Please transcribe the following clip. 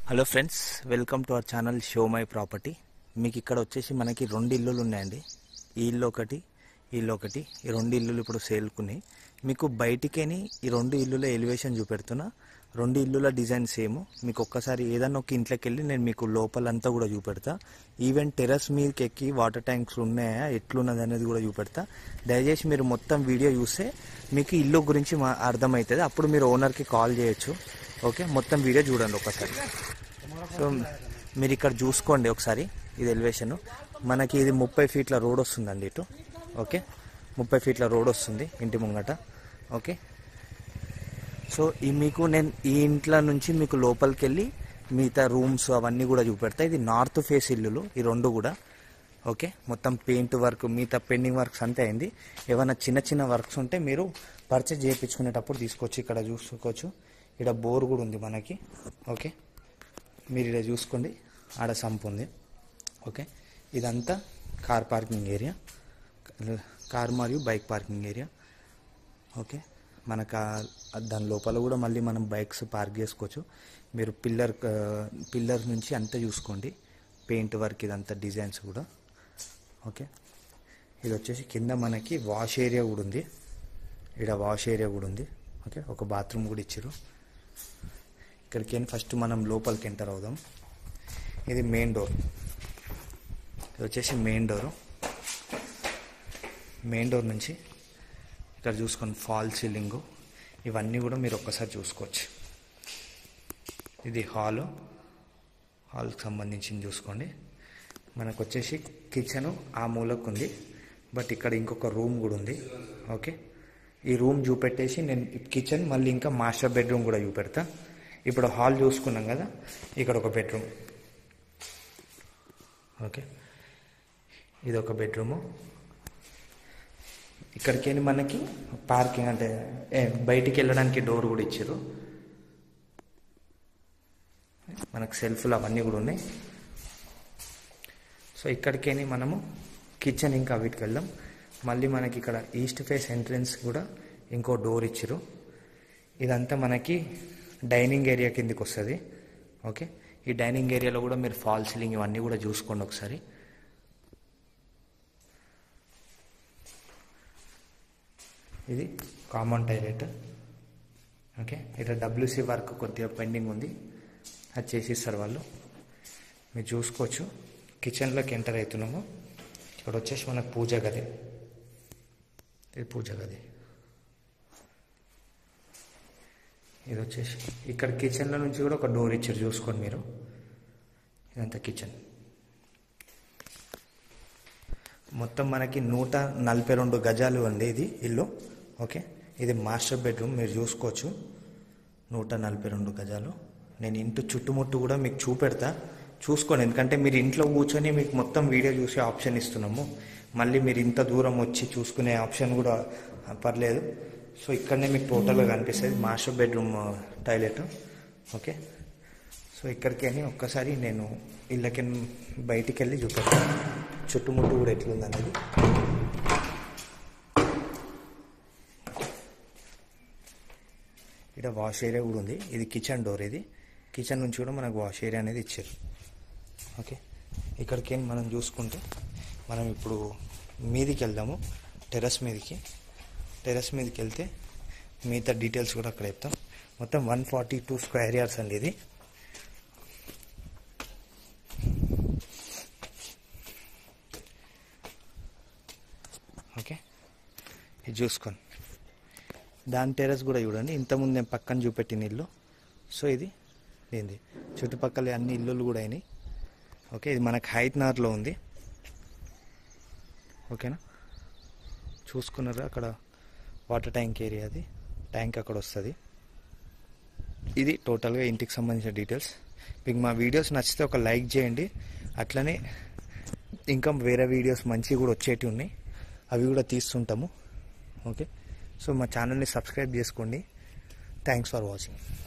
hello friends welcome to our channel show my property మీకు ఇక్కడ వచ్చేసి మనకి రెండు ఇల్లులు ఉన్నాయండి ఈ ఇల్లు ఒకటి ఈ ఇల్లు ఒకటి ఈ రెండు ఇల్లులు ఇప్పుడు సేల్కున్నాయి మీకు బయటికేని ఈ రెండు ఇల్లుల ఎలివేషన్ చూపెడుతున్నా రెండు ఇల్లుల డిజైన్ సేమ్ మీకు ఒక్కసారి ఏదన్నా ఒక ఇంట్లోకి వెళ్ళి నేను మీకు లోపలంతా కూడా చూపెడతా ఈవెన్ టెర్రస్ మీదకి ఎక్కి వాటర్ ట్యాంక్స్ ఉన్నాయా ఎట్లున్నది అనేది కూడా చూపెడతా దయచేసి మీరు మొత్తం వీడియో చూస్తే మీకు ఇల్లు గురించి మా అర్థమవుతుంది అప్పుడు మీరు ఓనర్కి కాల్ చేయొచ్చు ఓకే మొత్తం వీడియో చూడండి ఒకసారి సో మీరు ఇక్కడ చూసుకోండి ఒకసారి ఇది ఎలివేషన్ మనకి ఇది ముప్పై ఫీట్ల రోడ్ వస్తుందండి ఇటు ఓకే ముప్పై ఫీట్ల రోడ్ వస్తుంది ఇంటి ముంగట ఓకే సో ఈ మీకు నేను ఈ ఇంట్లో నుంచి మీకు లోపలికి వెళ్ళి మిగతా రూమ్స్ అవన్నీ కూడా చూపెడతా ఇది నార్త్ ఫేస్ ఇల్లులు ఈ రెండు కూడా ఓకే మొత్తం పెయింట్ వర్క్ మిగతా పెండింగ్ వర్క్స్ అంతే అయింది ఏమైనా చిన్న చిన్న వర్క్స్ ఉంటే మీరు పర్చేజ్ చేయించుకునేటప్పుడు తీసుకొచ్చి ఇక్కడ చూసుకోవచ్చు ఇక్కడ బోర్ కూడా ఉంది మనకి ఓకే మీరు ఇక్కడ చూసుకోండి ఆడ సంప్ ఉంది ఓకే ఇదంతా కార్ పార్కింగ్ ఏరియా కార్ మరియు బైక్ పార్కింగ్ ఏరియా ఓకే మనకు ఆ- దాని లోపల కూడా మళ్ళీ మనం బైక్స్ పార్క్ చేసుకోవచ్చు మీరు పిల్లర్ పిల్లర్ నుంచి అంతా చూసుకోండి పెయింట్ వర్క్ ఇదంతా డిజైన్స్ కూడా ఓకే ఇది వచ్చేసి కింద మనకి వాష్ ఏరియా కూడా ఉంది ఇక్కడ వాష్ ఏరియా కూడా ఉంది ఓకే ఒక బాత్రూమ్ కూడా ఇచ్చారు ఇక్కడికి ఫస్ట్ మనం లోపలికి ఎంటర్ అవుదాం ఇది మెయిన్ డోర్ ఇది వచ్చేసి మెయిన్ డోరు మెయిన్ డోర్ నుంచి ఇక్కడ చూసుకోండి ఫాల్ సీలింగ్ ఇవన్నీ కూడా మీరు ఒక్కసారి చూసుకోవచ్చు ఇది హాలు హాల్కి సంబంధించింది చూసుకోండి మనకు వచ్చేసి కిచెన్ ఆ మూలకు ఉంది బట్ ఇక్కడ ఇంకొక రూమ్ కూడా ఉంది ఓకే ఈ రూమ్ చూపెట్టేసి నేను కిచెన్ మళ్ళీ ఇంకా మాస్టర్ బెడ్రూమ్ కూడా చూపెడతా ఇప్పుడు హాల్ చూసుకున్నాం కదా ఇక్కడ ఒక బెడ్రూమ్ ఓకే ఇది ఒక బెడ్రూము ఇక్కడికి మనకి పార్కింగ్ అంటే ఏ, బయటికి వెళ్ళడానికి డోర్ కూడా ఇచ్చారు మనకు సెల్ఫ్లు అవన్నీ కూడా ఉన్నాయి సో ఇక్కడికేని మనము కిచెన్ ఇంకా వీటికి వెళ్దాం మళ్ళీ మనకి ఇక్కడ ఈస్ట్ ఫేస్ ఎంట్రన్స్ కూడా ఇంకో డోర్ ఇచ్చారు ఇదంతా మనకి డైనింగ్ ఏరియా కిందకి వస్తుంది ఓకే ఈ డైనింగ్ ఏరియాలో కూడా మీరు ఫాల్ సీలింగ్ ఇవన్నీ కూడా చూసుకోండి ఒకసారి ఇది కామన్ టాయిలెట్ ఓకే ఇక్కడ డబ్ల్యూసీ వర్క్ కొద్దిగా పెండింగ్ ఉంది అది చేసిస్తారు వాళ్ళు మీరు చూసుకోవచ్చు కిచెన్లోకి ఎంటర్ అవుతున్నాము ఇక్కడ వచ్చేసి మనకు పూజ గది ఇది పూజ గది ఇది వచ్చేసి ఇక్కడ కిచెన్లో నుంచి కూడా ఒక డోర్ ఇచ్చారు చూసుకోండి మీరు ఇదంతా కిచెన్ మొత్తం మనకి నూట నలభై రెండు గజాలు ఉంది ఇది ఇల్లు ఓకే ఇది మాస్టర్ బెడ్రూమ్ మీరు చూసుకోవచ్చు నూట నలభై రెండు గజాలు నేను ఇంటి చుట్టుముట్టు కూడా మీకు చూపెడతా చూసుకోండి ఎందుకంటే మీరు ఇంట్లో కూర్చొని మీకు మొత్తం వీడియో చూసే ఆప్షన్ ఇస్తున్నాము మళ్ళీ మీరు ఇంత దూరం వచ్చి చూసుకునే ఆప్షన్ కూడా పర్లేదు సో ఇక్కడనే మీకు టోటల్గా కనిపిస్తుంది master bedroom toilet okay so ఇక్కడికి అని ఒక్కసారి నేను ఇళ్ళకి బయటికి వెళ్ళి చూపెడతాను చుట్టుముట్టు కూడా ఎట్లుంది అనేది ఇక్కడ వాష్ ఏరియా కూడా ఉంది ఇది కిచెన్ డోర్ ఇది కిచెన్ నుంచి కూడా మనకు వాష్ ఏరియా అనేది ఇచ్చారు ఓకే ఇక్కడికి మనం చూసుకుంటే మనం ఇప్పుడు మీదికి వెళ్దాము టెర్రస్ మీదకి టెర్రస్ మీదకి వెళ్తే మిగతా డీటెయిల్స్ కూడా అక్కడ చెప్తాం మొత్తం one forty two square yards అండి ఇది ఓకే ఇది చూసుకోండి దాని టెర్రస్ కూడా చూడండి ఇంతకుముందు నేను పక్కన చూపెట్టిన ఇల్లు సో ఇది ఏంది చుట్టుపక్కల అన్ని ఇల్లులు కూడా అయినాయి ఓకే ఇది మనకు హైత్నార్లో ఉంది ఓకేనా చూసుకున్నారు అక్కడ వాటర్ ట్యాంక్ ఏరియా అది ట్యాంక్ అక్కడ వస్తుంది ఇది టోటల్గా ఇంటికి సంబంధించిన డీటెయిల్స్ మీకు మా వీడియోస్ నచ్చితే ఒక లైక్ చేయండి అట్లనే ఇంకా వేరే వీడియోస్ మంచివి కూడా వచ్చేటివి ఉన్నాయి అవి కూడా తీస్తుంటాము ఓకే సో మా ఛానల్ని సబ్స్క్రైబ్ చేసుకోండి థ్యాంక్స్ ఫర్ వాచింగ్